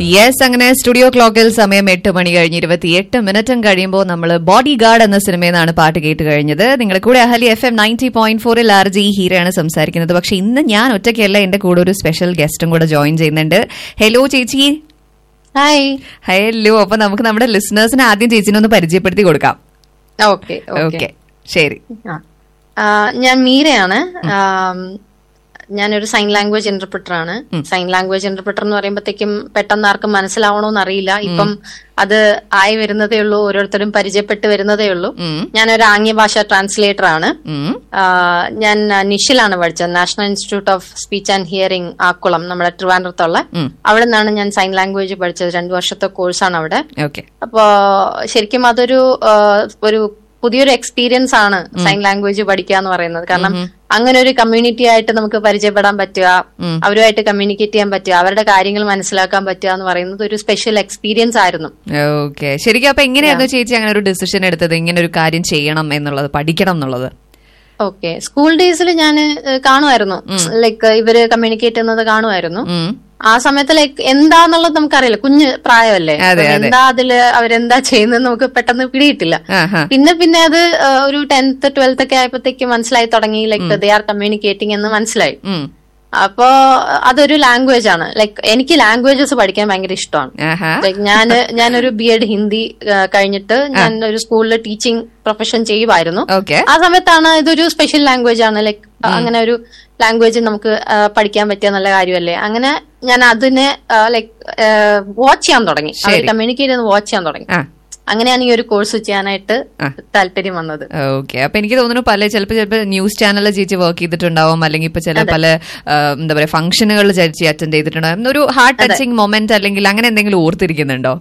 Yes അങ്ങനെ studio ക്ലോക്കിൽ സമയം എട്ട് മണി കഴിഞ്ഞ് ഇരുപത്തിയെട്ട് മിനിറ്റും കഴിയുമ്പോൾ നമ്മൾ ബോഡി ഗാർഡ് എന്ന സിനിമയിൽ നിന്നാണ് പാട്ട് കേട്ട് കഴിഞ്ഞത് നിങ്ങളുടെ കൂടെ Ahalya F M ninety point ഫോറിൽ ആർ ജി ഹീരയാണ് സംസാരിക്കുന്നത് പക്ഷെ ഇന്ന് ഞാൻ ഒറ്റയ്ക്കല്ല എന്റെ കൂടെ ഒരു സ്പെഷ്യൽ ഗസ്റ്റും കൂടെ ജോയിൻ ചെയ്യുന്നുണ്ട് ഹലോ ചേച്ചി ഹായ് ഹലോ അപ്പൊ നമുക്ക് നമ്മുടെ ലിസണേഴ്സിനെ ആദ്യം ചേച്ചിനെ ഒന്ന് പരിചയപ്പെടുത്തി കൊടുക്കാം ഓക്കെ ഓക്കെ ശരി ഞാൻ മീരയാണ് ആം, ഞാനൊരു സൈൻ ലാംഗ്വേജ് ഇന്റർപ്രിറ്റർ ആണ് സൈൻ ലാംഗ്വേജ് ഇന്റർപ്രിറ്റർ എന്ന് പറയുമ്പോഴത്തേക്കും പെട്ടെന്ന് ആർക്കും മനസ്സിലാവണോന്ന് അറിയില്ല ഇപ്പം അത് ആയി വരുന്നതേ ഉള്ളൂ ഓരോരുത്തരും പരിചയപ്പെട്ട് വരുന്നതേ ഉള്ളൂ ഉം. ഞാനൊരു ആംഗ്യ ഭാഷ ട്രാൻസ്ലേറ്റർ ആണ് ഉം. ആ, ഞാൻ നിഷിലാണ് പഠിച്ചത് national institute of speech and hearing Akkulam നമ്മുടെ ട്രിവാൻഡ്രത്തുള്ള ഉം. അവിടെ നിന്നാണ് ഞാൻ സൈൻ ലാംഗ്വേജ് പഠിച്ചത് രണ്ടു വർഷത്തെ കോഴ്സാണ് അവിടെ ഓക്കെ അപ്പോ ശരിക്കും അതൊരു ആ, ഒരു പുതിയൊരു എക്സ്പീരിയൻസ് ആണ് സൈൻ ലാംഗ്വേജ് പഠിക്കുക എന്ന് പറയുന്നത് കാരണം അങ്ങനെ ഒരു കമ്മ്യൂണിറ്റി ആയിട്ട് നമുക്ക് പരിചയപ്പെടാൻ പറ്റുക ഉം. അവരുമായിട്ട് കമ്മ്യൂണിക്കേറ്റ് ചെയ്യാൻ പറ്റുക അവരുടെ കാര്യങ്ങൾ മനസ്സിലാക്കാൻ പറ്റുക എന്ന് പറയുന്നത് ഒരു സ്പെഷ്യൽ എക്സ്പീരിയൻസ് ആയിരുന്നു ഓക്കെ ശരിക്കും അപ്പൊ എങ്ങനെയായിരുന്നു ചേച്ചി അങ്ങനെ ഒരു ഡിസിഷൻ എടുത്തത് ഇങ്ങനെ ഒരു കാര്യം ചെയ്യണം എന്നുള്ളത് പഠിക്കണം എന്നുള്ളത് ഓക്കെ സ്കൂൾ ഡേയ്സിൽ ഞാൻ കാണുമായിരുന്നു ലൈക്ക് ഇവര് കമ്മ്യൂണിക്കേറ്റ് ചെയ്യുന്നത് കാണുമായിരുന്നു ഉം. ആ സമയത്ത് ലൈക്ക് എന്താന്നുള്ളത് നമുക്കറിയില്ല കുഞ്ഞ് പ്രായമല്ലേ അതെ, അപ്പം എന്താ അതില് അവരെന്താ ചെയ്യുന്നത് നമുക്ക് പെട്ടെന്ന് പിടിയിട്ടില്ല ആഹാ. പിന്നെ പിന്നെ അത് ആ, ഒരു ടെൻത്ത് ട്വൽത്ത് ഒക്കെ ആയപ്പോഴത്തേക്ക് മനസ്സിലായി തുടങ്ങി ലൈക്ക് ദേ ആർ കമ്മ്യൂണിക്കേറ്റിംഗ് എന്ന് മനസ്സിലായി ഉം. അപ്പോ അതൊരു ലാംഗ്വേജ് ആണ് ലൈക്ക് എനിക്ക് ലാംഗ്വേജസ് പഠിക്കാൻ ഭയങ്കര ഇഷ്ടമാണ് ആഹാ. ലൈക്ക് ഞാൻ ഞാനൊരു ബി എഡ് ഹിന്ദി ആ, കഴിഞ്ഞിട്ട് ഞാൻ ഒരു സ്കൂളിൽ ടീച്ചിങ് പ്രൊഫഷൻ ചെയ്യുമായിരുന്നു ഓക്കെ ആ സമയത്താണ് ഇതൊരു സ്പെഷ്യൽ ലാംഗ്വേജ് ആണ് ലൈക്ക് അങ്ങനെ ഒരു ലാംഗ്വേജ് നമുക്ക് ആ, പഠിക്കാൻ പറ്റിയ നല്ല കാര്യമല്ലേ അങ്ങനെ ഞാൻ അതിനെ ലൈക്ക് വാച്ച് ചെയ്യാൻ തുടങ്ങി അവർ കമ്മ്യൂണിക്കേറ്റ് ചെയ്ത് വാച്ച് ചെയ്യാൻ തുടങ്ങി ആ അങ്ങനെയാണ് ഈ ഒരു കോഴ്സ് ചെയ്യാനായിട്ട് താല്പര്യം വന്നത് ഓക്കെ അപ്പൊ എനിക്ക് തോന്നുന്നു പല ചിലപ്പോൾ ചിലപ്പോൾ ന്യൂസ് ചാനലിൽ ചേച്ചി വർക്ക് ചെയ്തിട്ടുണ്ടാവും അല്ലെങ്കിൽ ഇപ്പൊ ചില പല ആ, എന്താ പറയാ ഫംഗ്ഷനുകളിൽ ചേച്ചി അറ്റൻഡ് ചെയ്തിട്ടുണ്ടാവും ഒരു ഹാർട്ട് ടച്ചിങ് മൊമെന്റ് അല്ലെങ്കിൽ അങ്ങനെ എന്തെങ്കിലും ഓർത്തിരിക്കുന്നുണ്ടോ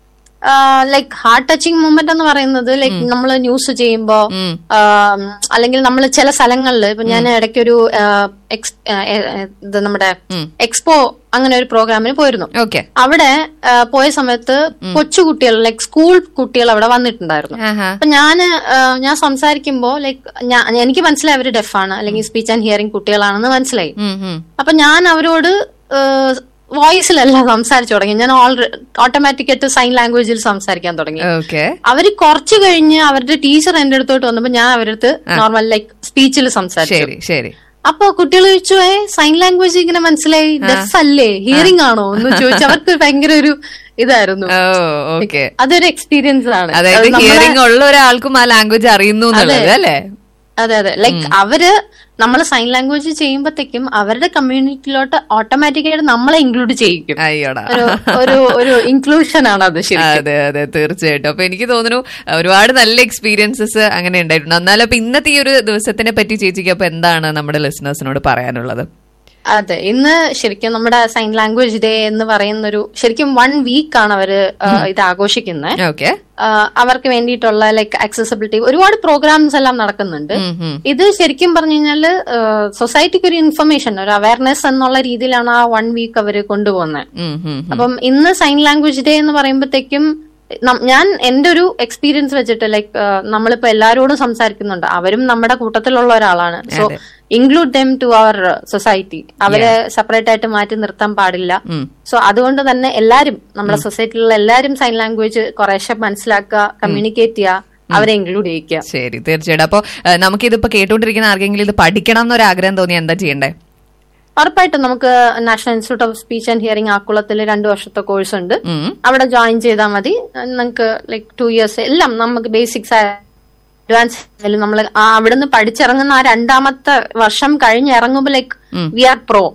ലൈക്ക് ഹാർട്ട് ടച്ചിങ് മൂമെന്റ് എന്ന് പറയുന്നത് ലൈക്ക് നമ്മൾ ന്യൂസ് ചെയ്യുമ്പോ ഉം. ആം, അല്ലെങ്കിൽ നമ്മൾ ചില സ്ഥലങ്ങളിൽ ഇപ്പൊ ഞാൻ ഇടയ്ക്കൊരു ആ, എക്സ്- ആ, ഏ, ഏ, ഇത് നമ്മുടെ എക്സ്പോ അങ്ങനെ ഒരു പ്രോഗ്രാമിന് പോയിരുന്നു ഓക്കെ അവിടെ ആ, പോയ സമയത്ത് കൊച്ചുകുട്ടികൾ ലൈക്ക് സ്കൂൾ കുട്ടികൾ അവിടെ വന്നിട്ടുണ്ടായിരുന്നു ആഹാ അപ്പൊ ഞാൻ ഞാൻ സംസാരിക്കുമ്പോ ലൈക്ക് ഞാൻ എനിക്ക് മനസ്സിലായി അവര് ഡെഫാണ് അല്ലെങ്കിൽ സ്പീച്ച് ആൻഡ് ഹിയറിംഗ് കുട്ടികളാണെന്ന് മനസ്സിലായി ഉം, ഉം. അപ്പൊ ഞാൻ അവരോട് വോയിസിലല്ല സംസാരിച്ചു തുടങ്ങി ഞാൻ ഓൾറെഡി ഓട്ടോമാറ്റിക് ആയിട്ട് സൈൻ ലാംഗ്വേജിൽ സംസാരിക്കാൻ തുടങ്ങി ഓക്കെ അവര് കുറച്ചു കഴിഞ്ഞ് അവരുടെ ടീച്ചർ എന്റെ അടുത്തോട്ട് വന്നപ്പോ ഞാൻ അവരുടെ അടുത്ത് നോർമൽ ലൈക്ക് സ്പീച്ചിൽ സംസാരിച്ചു ശരി ശരി അപ്പൊ കുട്ടികൾ ചോദിച്ചു ഏ സൈൻ ലാംഗ്വേജ് ഇങ്ങനെ മനസ്സിലായി ഡെഫ് അല്ലേ ഹിയറിംഗ് ആണോ എന്ന് ചോദിച്ചു അവർക്ക് ഭയങ്കര ഒരു ഇതായിരുന്നു ഓ ഓക്കെ അതൊരു എക്സ്പീരിയൻസ് ആണ് അതായത് അത് നമ്മളെ- ഹിയറിംഗ് ഉള്ള ഒരാൾക്കും ആ ലാംഗ്വേജ് അറിയുന്നു എന്നുള്ളത് അല്ലേ അതെ അതെ ലൈക്ക് അവര് നമ്മൾ സൈൻ ലാംഗ്വേജ് ചെയ്യുമ്പോഴത്തേക്കും അവരുടെ കമ്മ്യൂണിറ്റിയിലോട്ട് ഓട്ടോമാറ്റിക്കായിട്ട് നമ്മളെ ഇൻക്ലൂഡ് ചെയ്യിക്കും അയ്യോടാ ഒരു ഒരു ഒരു ഇൻക്ലൂഷൻ ആണ് അത് ശരി അതെ അതെ തീർച്ചയായിട്ടും അപ്പൊ എനിക്ക് തോന്നുന്നു ഒരുപാട് നല്ല എക്സ്പീരിയൻസസ് അങ്ങനെ ഉണ്ടായിട്ടുണ്ട് എന്നാലും അപ്പൊ ഇന്നത്തെ ഈ ഒരു ദിവസത്തിനെ പറ്റി ചേച്ചിക്ക് അപ്പൊ എന്താണ് നമ്മുടെ ലിസണേഴ്സിനോട് പറയാനുള്ളത് അതെ ഇന്ന് ശരിക്കും നമ്മുടെ സൈൻ ലാംഗ്വേജ് ഡേ എന്ന് പറയുന്ന ഒരു ശരിക്കും വൺ വീക്ക് ആണ് അവര് ആ, ഇത് ആഘോഷിക്കുന്നത് ഓക്കെ അവർക്ക് വേണ്ടിയിട്ടുള്ള ലൈക്ക് ആക്സസിബിലിറ്റി ഒരുപാട് പ്രോഗ്രാംസ് എല്ലാം നടക്കുന്നുണ്ട് ഇത് ശരിക്കും പറഞ്ഞു കഴിഞ്ഞാല് സൊസൈറ്റിക്ക് ഒരു ഇൻഫർമേഷൻ ഒരു അവയർനെസ് എന്നുള്ള രീതിയിലാണ് ആ വൺ വീക്ക് അവര് കൊണ്ടുപോകുന്നത് അപ്പം ഇന്ന് സൈൻ ലാംഗ്വേജ് ഡേ എന്ന് പറയുമ്പോഴത്തേക്കും നം- ഞാൻ എന്റെ ഒരു എക്സ്പീരിയൻസ് വെച്ചിട്ട് ലൈക്ക് നമ്മളിപ്പോ എല്ലാരോടും സംസാരിക്കുന്നുണ്ട് അവരും നമ്മുടെ കൂട്ടത്തിലുള്ള ഒരാളാണ് so include them to our society അവരെ സെപ്പറേറ്റ് ആയിട്ട് മാറ്റി നിർത്താൻ പാടില്ല സോ അതുകൊണ്ട് തന്നെ എല്ലാരും നമ്മുടെ സൊസൈറ്റിയിലുള്ള എല്ലാരും സൈൻ ലാംഗ്വേജ് കുറേശ്ശെ മനസ്സിലാക്കുക കമ്മ്യൂണിക്കേറ്റ് ചെയ്യുക അവരെ ഇൻക്ലൂഡ് ചെയ്യിക്കുക ശരി തീർച്ചയായിട്ടും അപ്പൊ നമുക്കിതിപ്പോ കേട്ടോണ്ടിരിക്കുന്ന ആർക്കെങ്കിലും ഇത് പഠിക്കണം എന്നൊരു ആഗ്രഹം തോന്നി എന്താ ചെയ്യണ്ടേ ഉറപ്പായിട്ടും നമുക്ക് national institute of speech and hearing ആക്കുളത്തിൽ രണ്ടു വർഷത്തെ കോഴ്സ് ഉണ്ട് ഉം. അവിടെ ജോയിൻ ചെയ്താൽ മതി നിങ്ങൾക്ക് ലൈക്ക് ടു ഇയേഴ്സ് എല്ലാം നമുക്ക് ബേസിക്സ് അഡ്വാൻസ് ആയാലും നമ്മൾ അവിടുന്ന് പഠിച്ചിറങ്ങുന്ന ആ രണ്ടാമത്തെ വർഷം കഴിഞ്ഞ് ഇറങ്ങുമ്പോൾ like we are pro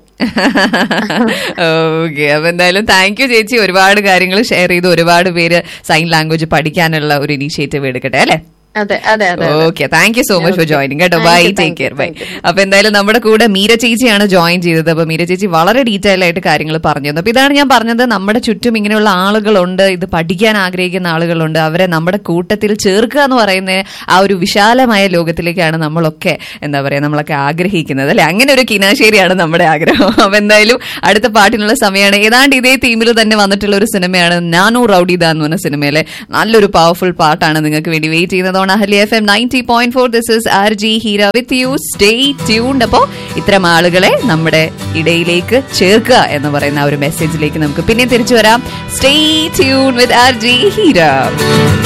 okay അപ്പൊ എന്തായാലും താങ്ക് യു ചേച്ചി ഒരുപാട് കാര്യങ്ങൾ ഷെയർ ചെയ്ത് ഒരുപാട് പേര് സൈൻ ലാംഗ്വേജ് പഠിക്കാനുള്ള ഒരു ഇനീഷ്യേറ്റീവ് എടുക്കട്ടെ അല്ലെ അതെ അതെ അതെ okay thank you so much for joining കേട്ടോ ബൈ ടേക്ക് കെയർ ബൈ അപ്പൊ എന്തായാലും നമ്മുടെ കൂടെ മീര ചേച്ചിയാണ് ജോയിൻ ചെയ്തത് അപ്പൊ മീര ചേച്ചി വളരെ ഡീറ്റെയിൽ ആയിട്ട് കാര്യങ്ങൾ പറഞ്ഞു തന്നു അപ്പൊ ഇതാണ് ഞാൻ പറഞ്ഞത് നമ്മുടെ ചുറ്റും ഇങ്ങനെയുള്ള ആളുകളുണ്ട് ഇത് പഠിക്കാൻ ആഗ്രഹിക്കുന്ന ആളുകളുണ്ട് അവരെ നമ്മുടെ കൂട്ടത്തിൽ ചേർക്കുക എന്ന് പറയുന്ന ആ ഒരു വിശാലമായ ലോകത്തിലേക്കാണ് നമ്മളൊക്കെ എന്താ പറയാ നമ്മളൊക്കെ ആഗ്രഹിക്കുന്നത് അല്ലെ അങ്ങനെ ഒരു കിനാശേരിയാണ് നമ്മുടെ ആഗ്രഹം അപ്പൊ എന്തായാലും അടുത്ത പാട്ടിനുള്ള സമയമാണ് ഏതാണ്ട് ഇതേ തീമിൽ തന്നെ വന്നിട്ടുള്ള ഒരു സിനിമയാണ് നാനു റൌഡിദ എന്ന് പറഞ്ഞ സിനിമയിലെ നല്ലൊരു പവർഫുൾ പാട്ടാണ് നിങ്ങൾക്ക് വേണ്ടി വെയിറ്റ് ചെയ്യുന്നത് on Ahalya F M ninety point four this is R J Heera with you stay tuned അപ്പോ ഇത്തരം ആളുകളെ നമ്മുടെ ഇടയിലേക്ക് ചേർക്കുക എന്ന് പറയുന്ന ആ ഒരു മെസ്സേജിലേക്ക് നമുക്ക് പിന്നെ തിരിച്ചു വരാം stay tune with R J Heera